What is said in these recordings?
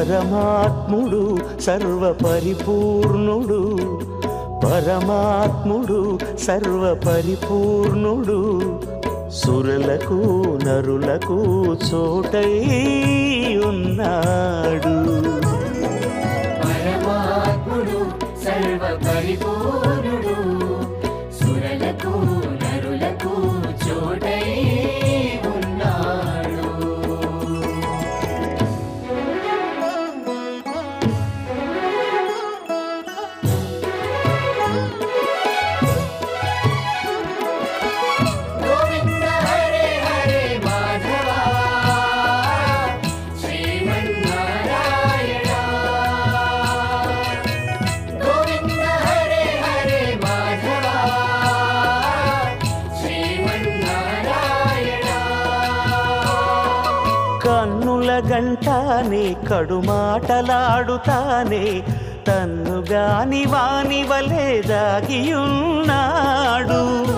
పరమాత్ముడు సర్వపరిపూర్ణుడు పరమాత్ముడు సర్వపరిపూర్ణుడు సురలకు నరులకు చోటై ఉన్నాడు పరమాత్ముడు సర్వ పరిపూర్ణుడు సురలకు నరులకు చోటై ఉన్నాడు గోవింద హరే హరే మాధవ శ్రీమన్నారాయణ గోవింద హరే హరే మాధవ శ్రీమన్నారాయణ కన్నుల గంటానే కడుమాటలాడుతానే తన్నుగాని వాని వలె దాగియున్నాడు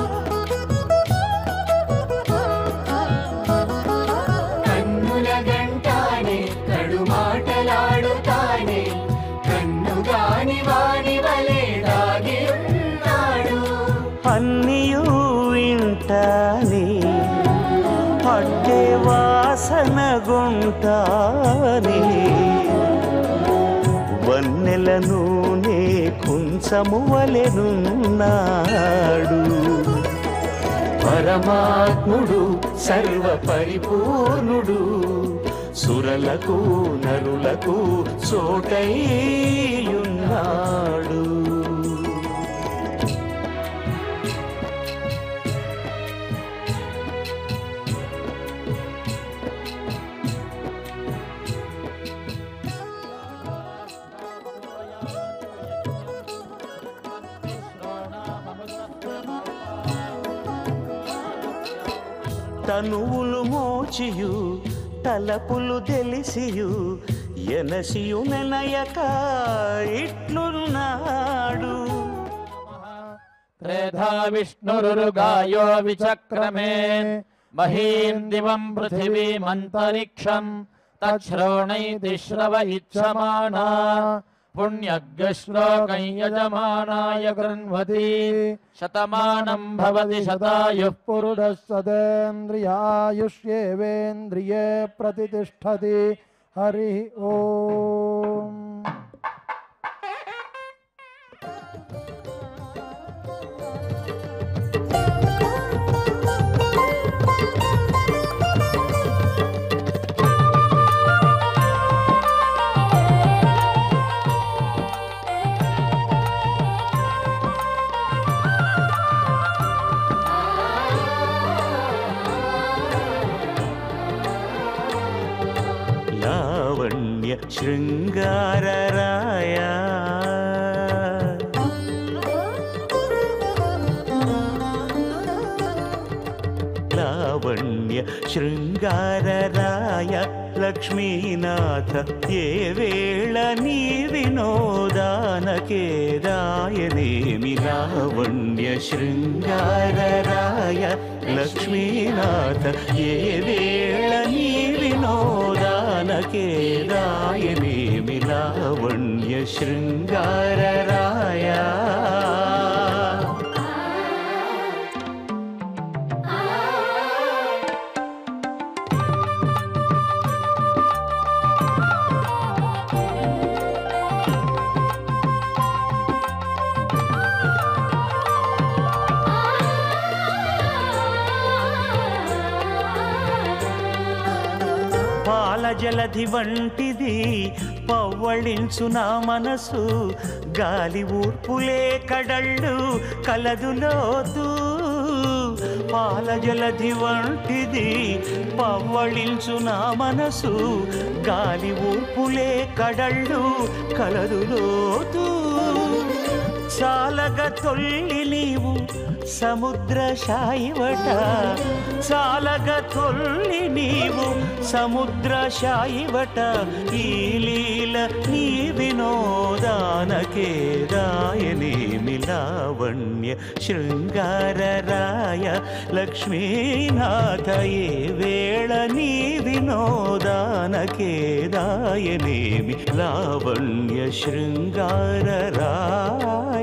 కన్నుల గంటానే కడు మాటలాడుతానే కన్నుగాని వాని వలె దాగి ఉన్నాడు అన్నియూ వింటానే పట్టే వాసన గుంటానే వన్నెల నూనె కుంచము వలెనున్నాడు పరమాత్ముడు సర్వ పరిపూర్ణుడు సురలకు నరులకు చోటై ఉన్నాడు తనువులు మోచియు తలపులు తెలిసియు ఎనసియు నెనయక ఇట్లున్నాడు त्रेधा विष्णुरुगायो विचक्रमे महीम् दिवम् पृथिवीमन्तरिक्षम् तच्छ्रोणैति श्रव इच्छमाना पुण्यग्श्लोकै यजमानाय गृह्णवति शतमानम् भवति शतायुः पुरुषः सदेन्द्रियायुष्येवेन्द्रिये प्रतितिष्ठति हरिः ओम् లావణ్య శృంగారరాయ లావణ్య శృంగారరాయ లక్ష్మీనాథ ఏ వేళ నీ వినోదానకే రాయనేమి లావణ్య శృంగారరాయ లక్ష్మీనాథ ఏ వేళ నీ వినోదానకే రాయనేమి లావణ్య శృంగారరాయ పాల జలధి వంటిది పవ్వళించు నా మనసు గాలి ఊర్పులే కడళ్ళు కలదులోతూ పాల జలధి వంటిది పవ్వళించు నా మనసు గాలి ఊర్పులే కడళ్ళు కలదులోతూ చాలగ తొల్లి నీవు సముద్ర శాయివట చాలగ తొల్లి నీవు సముద్ర శాయివట ఈ లీల నీ వినోదానకే రాయనేమి లావణ్య శృంగార రాయ లక్ష్మీనాథ ఏ వేళ నీ వినోదానకే రాయనేమి లావణ్య శృంగార రాయ